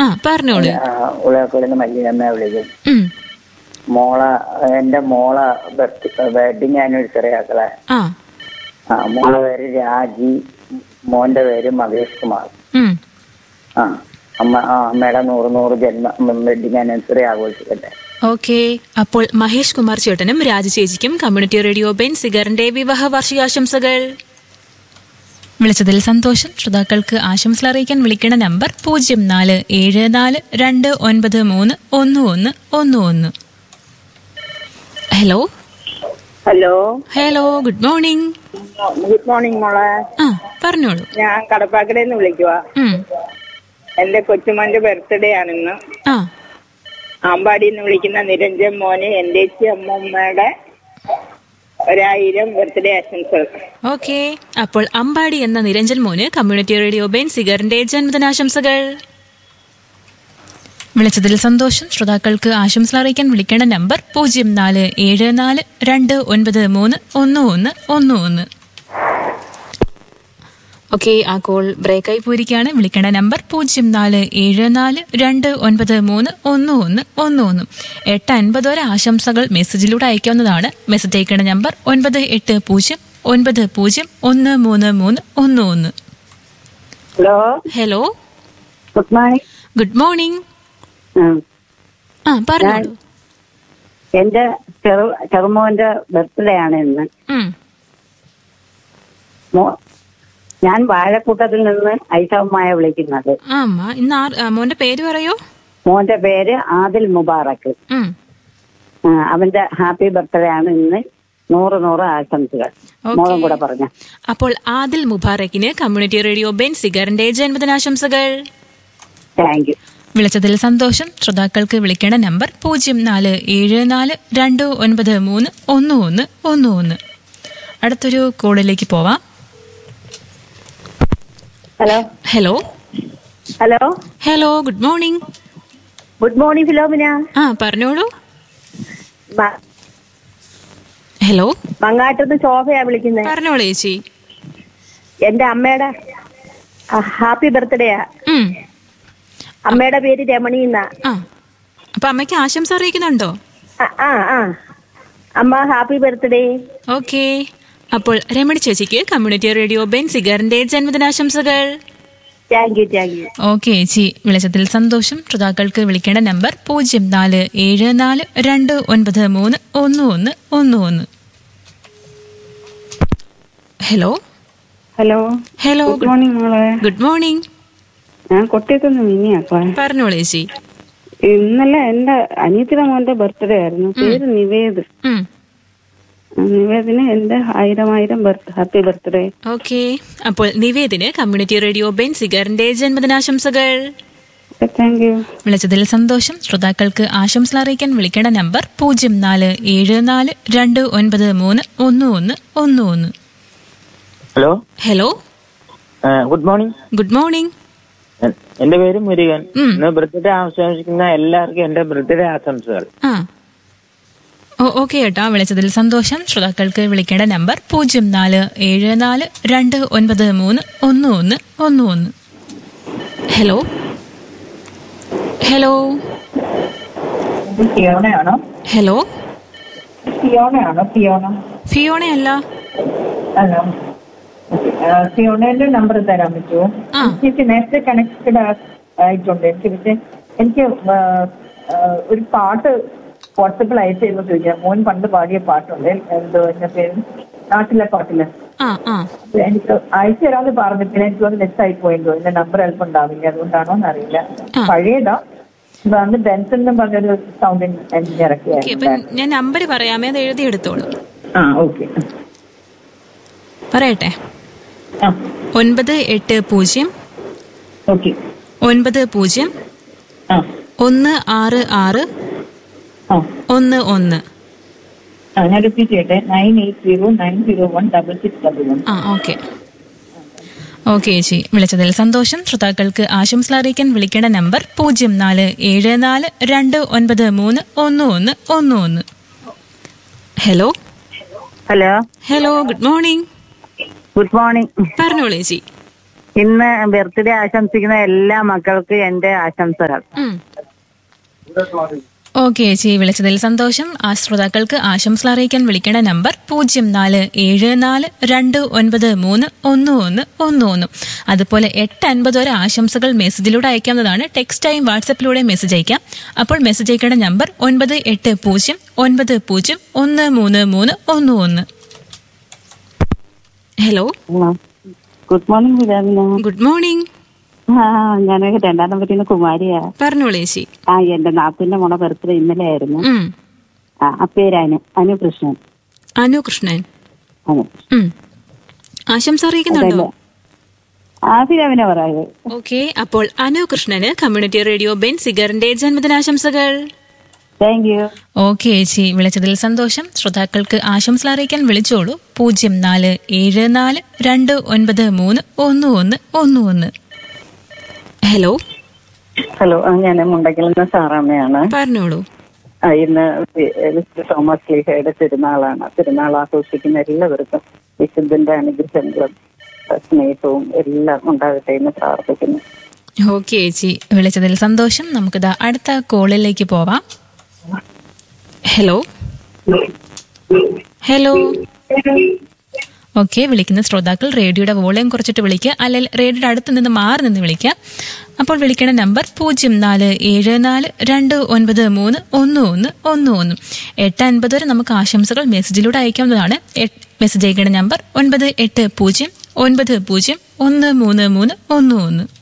ആ പറഞ്ഞോളൂ ഉളയക്കോളിന്ന് മല്ലിയമ്മ വിളിക്കും ഉം. മോള എന്റെ മോള ബർത്ത് വെഡിങ് ആനിവേഴ്സറി ആക്കളെ ആ ആ മോളെ പേര് രാജി മോന്റെ പേര് മഹേഷ് കുമാർ ഉം. ആ അമ്മ ആ അമ്മയുടെ നൂറ് നൂറ് ജന്മ വെഡിങ് ആനിവേഴ്സറി ആഘോഷിക്കട്ടെ ഓക്കെ അപ്പോൾ മഹേഷ് കുമാർ ചേട്ടനും രാജ ചേച്ചിക്കും കമ്മ്യൂണിറ്റി റേഡിയോ ബെൻ സിഗറിന്റെ വിവാഹ വാർഷികാശംസകൾ വിളിച്ചതിൽ സന്തോഷം ശ്രോതാക്കൾക്ക് ആശംസകൾ അറിയിക്കാൻ വിളിക്കേണ്ട നമ്പർ പൂജ്യം നാല് ഏഴ് നാല് രണ്ട് ഒൻപത് മൂന്ന് ഒന്ന് ഒന്ന് ഒന്ന് ഒന്ന് hello hello hello good morning good morning മോളെ ആ പറഞ്ഞോളൂ ഞാൻ കടപ്പാക്കടയിൽ നിന്ന് വിളിക്കുക ഉം. എന്റെ കൊച്ചുമോന്റെ ബർത്ത്ഡേ ആണ് ഇന്ന് ആ ആമ്പാടിയിൽ നിന്ന് വിളിക്കുന്ന നിരഞ്ജൻ മോന് എന്റെ ചേച്ചി അമ്മമ്മയുടെ ഒരായിരം ബർത്ത്ഡേ ആശംസകൾ ഓക്കെ അപ്പോൾ അമ്പാടി എന്ന നിരഞ്ജൻ മോന് കമ്മ്യൂണിറ്റി റേഡിയോ ബെൻ സിഗറിന്റെ ജന്മദിനാശംസകൾ വിളിച്ചതിൽ സന്തോഷം ശ്രോതാക്കൾക്ക് ആശംസകൾ അറിയിക്കാൻ വിളിക്കേണ്ട നമ്പർ പൂജ്യം നാല് ഏഴ് നാല് രണ്ട് ഒൻപത് മൂന്ന് ഒന്ന് ഒന്ന് ഒന്ന് ഒന്ന് ഓക്കെ ആ കോൾ ബ്രേക്കായി പോയിരിക്കുകയാണ് വിളിക്കേണ്ട നമ്പർ പൂജ്യം നാല് ഏഴ് നാല് രണ്ട് ഒൻപത് മൂന്ന് ഒന്ന് ഒന്ന് ഒന്ന് ഒന്ന് എട്ട് അൻപത് വരെ ആശംസകൾ മെസ്സേജിലൂടെ അയക്കാവുന്നതാണ് മെസ്സേജ് അയക്കേണ്ട നമ്പർ ഒൻപത് എട്ട് പൂജ്യം ഒൻപത് പൂജ്യം ഒന്ന് മൂന്ന് മൂന്ന് ഒന്ന് ഒന്ന് hello hello good morning good morning ആ പറഞ്ഞോളൂ എന്റെ ചെറു ചെറുമോന്റെ ബർത്ത്ഡേ ആണ് ഇന്ന് ഉം. മോ- ഞാൻ വാഴക്കൂട്ടത്തിൽ നിന്ന് ഐഷമ്മയെ വിളിക്കുന്നത് ആ അമ്മ ഇന്ന് ആർ- ആ, മോന്റെ പേര് പറയോ മോന്റെ പേര് ആദിൽ മുബാറക്ക് ഉം. ആ, അവന്റെ ഹാപ്പി ബർത്ത്ഡേ ആണ് ഇന്ന് നൂറ് നൂറ് ആശംസകൾ ഓക്കേ. മോളും കൂടെ പറഞ്ഞ അപ്പോൾ ആദിൽ മുബാറക്കിന് കമ്മ്യൂണിറ്റി റേഡിയോ ബെൻ സിഗറിന്റെ ജന്മദിനാശംസകൾ താങ്ക് യു വിളിച്ചതിൽ സന്തോഷം ശ്രോതാക്കൾക്ക് വിളിക്കേണ്ട നമ്പർ പൂജ്യം നാല് ഏഴ് നാല് രണ്ട് ഒൻപത് മൂന്ന് ഒന്ന് ഒന്ന് ഒന്ന് ഒന്ന് അടുത്തൊരു കോളിലേക്ക് പോവാം hello hello hello hello good morning good morning Philomina ആ പറഞ്ഞോളൂ ഹലോ മങ്ങാട്ടത്ത് ശോഭയാ വിളിക്കുന്നത് പറഞ്ഞോളൂ ചേച്ചി എന്റെ അമ്മയുടെ ഹാപ്പി ബർത്ത്ഡേയാ ഉം. അമ്മയുടെ പേര് രമണി എന്നാ ആ അപ്പൊ അമ്മയ്ക്ക് ആശംസ അറിയിക്കുന്നുണ്ടോ ആ, ആ ആ അമ്മ ഹാപ്പി ബർത്ത്ഡേ ഓക്കെ അപ്പോൾ രമണി ചേച്ചിക്ക് കമ്മ്യൂണിറ്റി റേഡിയോ ബെൻ സിഗറിന്റെ ജന്മദിനാശംസകൾ thank you thank you okay ചേച്ചി വിളിച്ചതിൽ സന്തോഷം ശ്രോതാക്കൾക്ക് വിളിക്കേണ്ട നമ്പർ പൂജ്യം നാല് ഏഴ് നാല് രണ്ട് ഒൻപത് മൂന്ന് ഒന്ന് ഒന്ന് ഒന്ന് ഒന്ന് hello hello hello good morning മോളെ ഗുഡ് മോർണിംഗ് ഞാൻ കൊട്ടിയത്തുനിന്ന് മിനിയാപ്പാ പറഞ്ഞോളൂ ചേച്ചി ഇന്നലെ എന്റെ അനിയത്തിയുടെ മോന്റെ ബർത്ത്ഡേ ആയിരുന്നു പേര് നിവേദ് ഉം. ആ, നിവേദിന് എന്റെ ആയിരം ആയിരം ബർത്ത് ഹാപ്പി ബർത്ത്ഡേ ഓക്കെ അപ്പോൾ നിവേദിന് കമ്മ്യൂണിറ്റി റേഡിയോ ബെൻ സിഗറിന്റെ ജന്മദിനാശംസകൾ താങ്ക് യു വിളിച്ചതിൽ സന്തോഷം ശ്രോതാക്കൾക്ക് ആശംസകൾ അറിയിക്കാൻ വിളിക്കേണ്ട നമ്പർ പൂജ്യം നാല് ഏഴ് നാല് രണ്ട് ഒൻപത് മൂന്ന് ഒന്ന് ഒന്ന് ഒന്ന് ഒന്ന് hello hello good morning good morning എന്റെ പേര് മുരുകൻ ഉം. ഇന്ന് ബർത്ത്ഡേ ആശംസിക്കുന്ന എല്ലാവർക്കും എന്റെ ബർത്ത്ഡേ ആശംസകൾ ആ ഓ ഓക്കെ കേട്ടോ വിളിച്ചതിൽ സന്തോഷം ശ്രോതാക്കൾക്ക് വിളിക്കേണ്ട നമ്പർ പൂജ്യം നാല് ഏഴ് നാല് രണ്ട് ഒൻപത് മൂന്ന് ഒന്ന് ഒന്ന് ഒന്ന് ഒന്ന് ഹലോ ഹലോ ഫിയോണയാണോ ഹലോ ഫിയോണയാണോ ഫിയോണ ഫിയോണ അല്ല അല്ല ഫിയോണയുടെ നമ്പർ തരാൻ പറ്റുമോ ആ. എനിക്ക് നേരത്തെ കണക്റ്റഡ് ആയിട്ടുണ്ട് എനിക്ക് പക്ഷെ എനിക്ക് ആ, ആ, ഒരു പാട്ട് വാട്സപ്പിൽ അയച്ചു തരുമ്പോൾ ചോദിക്കാം മോൻ പണ്ട് പാടിയ പാട്ടുണ്ട് എന്തോ എന്റെ പേര് നാട്ടിലെ പാട്ടില് ആ ആ അപ്പൊ എനിക്ക് അയച്ചു തരാമെന്ന് പറഞ്ഞു പിന്നെ എനിക്ക് ഒന്ന് മിസ് ആയി പോയെന്തോ എന്റെ നമ്പർ എളുപ്പം ഉണ്ടാവില്ല അതുകൊണ്ടാണോ എന്നറിയില്ല ആ. പഴയതാ ഇത് അന്ന് ബെൻസൺ എന്ന് പറഞ്ഞൊരു സൗണ്ട് എഞ്ചിനീയർ ഒക്കെ ഓക്കെ അപ്പൊ ഞാൻ നമ്പർ പറയാമേ അത് എഴുതിയെടുത്തോളൂ ആ ഓക്കെ പറയട്ടെ ആ ഒൻപത് എട്ട് പൂജ്യം ഓക്കെ ഒൻപത് പൂജ്യം ആ ഒന്ന് ആറ് ആറ് ആ ഒന്ന് ഒന്ന് ആ ഞാൻ റിപ്പീറ്റ് ചെയ്യട്ടെ nine eight zero nine zero one double six double one ആ ഓക്കെ ഓക്കെ ചേച്ചി വിളിച്ചതിൽ സന്തോഷം ശ്രോതാക്കൾക്ക് ആശംസ അറിയിക്കാൻ വിളിക്കേണ്ട നമ്പർ പൂജ്യം നാല് ഏഴ് നാല് രണ്ട് ഒൻപത് മൂന്ന് ഒന്ന് ഒന്ന് ഒന്ന് ഒന്ന് hello hello hello good morning good morning പറഞ്ഞോളൂ ചേച്ചി ഇന്ന് ബർത്ത്ഡേ ആശംസിക്കുന്ന എല്ലാ മക്കൾക്കും എന്റെ ആശംസകൾ ഓക്കെ ചേച്ചി വിളിച്ചതിൽ സന്തോഷം ആ ശ്രോതാക്കൾക്ക് ആശംസ അറിയിക്കാൻ വിളിക്കേണ്ട നമ്പർ പൂജ്യം നാല് ഏഴ് നാല് രണ്ട് ഒൻപത് മൂന്ന് ഒന്ന് ഒന്ന് ഒന്ന് ഒന്ന് അതുപോലെ എട്ട് അൻപത് വരെ ആശംസകൾ മെസ്സേജിലൂടെ അയക്കാവുന്നതാണ് ടെക്സ്റ്റായും വാട്സപ്പിലൂടെ മെസ്സേജ് അയക്കാം അപ്പോൾ മെസ്സേജ് അയക്കേണ്ട നമ്പർ ഒൻപത് എട്ട് പൂജ്യം ഒൻപത് പൂജ്യം ഒന്ന് മൂന്ന് മൂന്ന് ഒന്ന് ഒന്ന് ഹലോ ഗുഡ് മോർണിംഗ് വിരാമിന ഗുഡ് മോർണിംഗ് ആ ഞാൻ രണ്ടാം നമ്പറിൽ നിന്ന് കുമാരിയാ പറഞ്ഞോളൂ ചേച്ചി ആ എന്റെ നാത്തിന്റെ മോളെ ബർത്ത്ഡേ ഇന്നലെ ആയിരുന്നു ഉം. ആ ആ പേര് അനു അനു കൃഷ്ണൻ അനു കൃഷ്ണൻ അനു ഉം. ആശംസ അറിയിക്കുന്നുണ്ടോ ആ വിരാമിനെ പറയാ ഓക്കെ അപ്പോൾ അനു കൃഷ്ണന് കമ്മ്യൂണിറ്റി റേഡിയോ ബെൻ സിഗറിന്റെ ജന്മദിനാശംസകൾ താങ്ക് യു ഓക്കെ ചേച്ചി വിളിച്ചതിൽ സന്തോഷം ശ്രോതാക്കൾക്ക് ആശംസ അറിയിക്കാൻ വിളിച്ചോളൂ പൂജ്യം നാല് ഏഴ് നാല് രണ്ട് ഒൻപത് മൂന്ന് ഒന്ന് ഒന്ന് ഒന്ന് ഒന്ന് ഹലോ ഹലോ ഞാൻ മുണ്ടക്കിൽ നിന്ന് സാറാമ്മയാണ് പറഞ്ഞോളൂ ആ, ഇന്ന് വി- വിശുദ്ധ തോമസ് ലീഹയുടെ തിരുനാളാണ് തിരുനാൾ ആഘോഷിക്കുന്ന എല്ലാവർക്കും വിശുദ്ധന്റെ അനുഗ്രഹങ്ങളും സ്നേഹവും എല്ലാം ഉണ്ടാകട്ടെ എന്ന് പ്രാർത്ഥിക്കുന്നു ഓക്കെ ചേച്ചി വിളിച്ചതിൽ സന്തോഷം നമുക്കിതാ അടുത്ത കോളിലേക്ക് പോവാം ഹലോ ഹലോ ഓക്കെ വിളിക്കുന്ന ശ്രോതാക്കൾ റേഡിയോയുടെ വോളിയം കുറച്ചിട്ട് വിളിക്കുക അല്ലെങ്കിൽ റേഡിയോയുടെ അടുത്ത് നിന്ന് മാറി നിന്ന് വിളിക്കുക അപ്പോൾ വിളിക്കേണ്ട നമ്പർ പൂജ്യം നാല് ഏഴ് നാല് രണ്ട് ഒൻപത് മൂന്ന് ഒന്ന് ഒന്ന് ഒന്ന് ഒന്ന് എട്ട് അൻപത് വരെ നമുക്ക് ആശംസകൾ മെസ്സേജിലൂടെ അയക്കാവുന്നതാണ് എ- മെസ്സേജ് അയക്കേണ്ട നമ്പർ ഒൻപത് എട്ട് പൂജ്യം ഒൻപത് പൂജ്യം ഒന്ന് മൂന്ന് മൂന്ന് ഒന്ന് ഒന്ന്